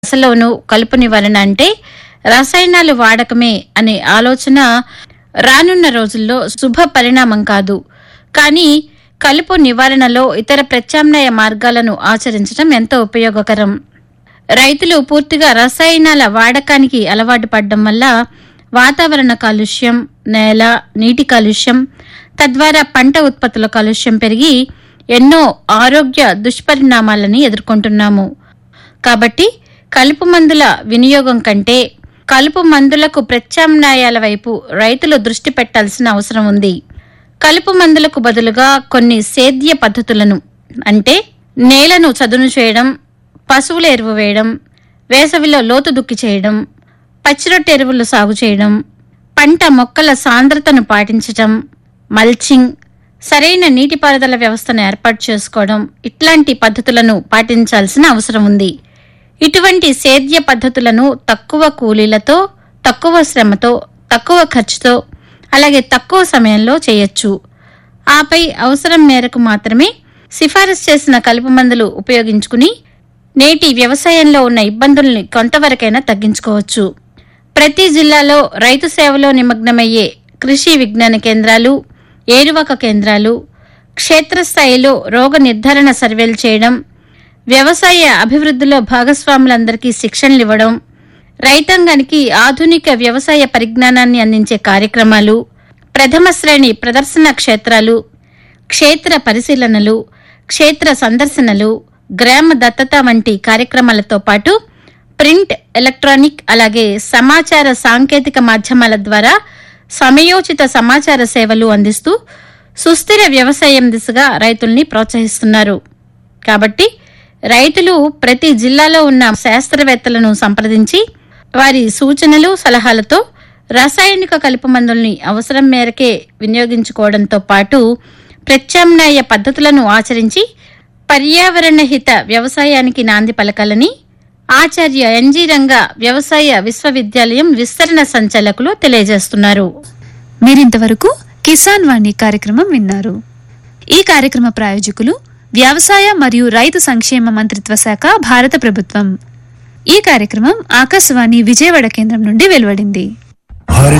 దశలోనూ కలుపు నివారణ అంటే రసాయనాలు వాడకమే అనే ఆలోచన రానున్న రోజుల్లో శుభ పరిణామం కాదు కానీ కలుపు నివారణలో ఇతర ప్రత్యామ్నాయ మార్గాలను ఆచరించడం ఎంతో ఉపయోగకరం రైతులు పూర్తిగా రసాయనాల వాడకానికి అలవాటు పడడం వల్ల వాతావరణ కాలుష్యం నేల నీటి కాలుష్యం తద్వారా పంట ఉత్పత్తుల కాలుష్యం పెరిగి ఎన్నో ఆరోగ్య దుష్పరిణామాలని ఎదుర్కొంటున్నాము కాబట్టి కలుపు మందుల వినియోగం కంటే కలుపు మందులకు ప్రత్యామ్నాయాల వైపు రైతులు దృష్టి పెట్టాల్సిన అవసరం ఉంది కలుపు మందులకు బదులుగా కొన్ని సేద్య పద్ధతులను అంటే నేలను చదును చేయడం పశువుల ఎరువు వేయడం వేసవిలో లోతు దుక్కి చేయడం పచ్చిరొట్టె ఎరువులు సాగు చేయడం పంట మొక్కల సాంద్రతను పాటించటం మల్చింగ్ సరైన నీటిపారుదల వ్యవస్థను ఏర్పాటు చేసుకోవడం ఇట్లాంటి పద్ధతులను పాటించాల్సిన అవసరం ఉంది ఇటువంటి సేద్య పద్ధతులను తక్కువ కూలీలతో తక్కువ శ్రమతో తక్కువ ఖర్చుతో అలాగే తక్కువ సమయంలో చేయొచ్చు ఆపై అవసరం మేరకు మాత్రమే సిఫారసు చేసిన కలుపు మందులు ఉపయోగించుకుని నేటి వ్యవసాయంలో ఉన్న ఇబ్బందుల్ని కొంతవరకైనా తగ్గించుకోవచ్చు ప్రతి జిల్లాలో రైతు సేవలో నిమగ్నమయ్యే కృషి విజ్ఞాన కేంద్రాలు ఏరువాక కేంద్రాలు క్షేత్రస్థాయిలో రోగ నిర్ధారణ సర్వేలు చేయడం వ్యవసాయ అభివృద్ధిలో భాగస్వాములందరికీ శిక్షణలు ఇవ్వడం రైతాంగానికి ఆధునిక వ్యవసాయ పరిజ్ఞానాన్ని అందించే కార్యక్రమాలు ప్రథమ శ్రేణి ప్రదర్శన క్షేత్రాలు క్షేత్ర పరిశీలనలు క్షేత్ర సందర్శనలు గ్రామ దత్తత వంటి కార్యక్రమాలతో పాటు ప్రింట్ ఎలక్ట్రానిక్ అలాగే సమాచార సాంకేతిక మాధ్యమాల ద్వారా సమయోచిత సమాచార సేవలు అందిస్తూ సుస్థిర వ్యవసాయం దిశగా రైతుల్ని ప్రోత్సహిస్తున్నారు కాబట్టి రైతులు ప్రతి జిల్లాలో ఉన్న శాస్త్రవేత్తలను సంప్రదించి వారి సూచనలు సలహాలతో రసాయనిక కలుపు మందుల్ని అవసరం మేరకే వినియోగించుకోవడంతో పాటు ప్రత్యామ్నాయ పద్ధతులను ఆచరించి పర్యావరణ హిత వ్యవసాయానికి నాంది పలకాలని ఆచార్య ఎన్జీ రంగ వ్యవసాయ విశ్వవిద్యాలయం విస్తరణ సంచాలకులు తెలియజేస్తున్నారు మీరింతవరకు కిసాన్ వాణి కార్యక్రమం విన్నారు ఈ కార్యక్రమ ప్రాయోజకులు వ్యవసాయ మరియు రైతు సంక్షేమ మంత్రిత్వ శాఖ భారత ప్రభుత్వం ఈ కార్యక్రమం ఆకాశవాణి విజయవాడ కేంద్రం నుండి వెలువడింది हर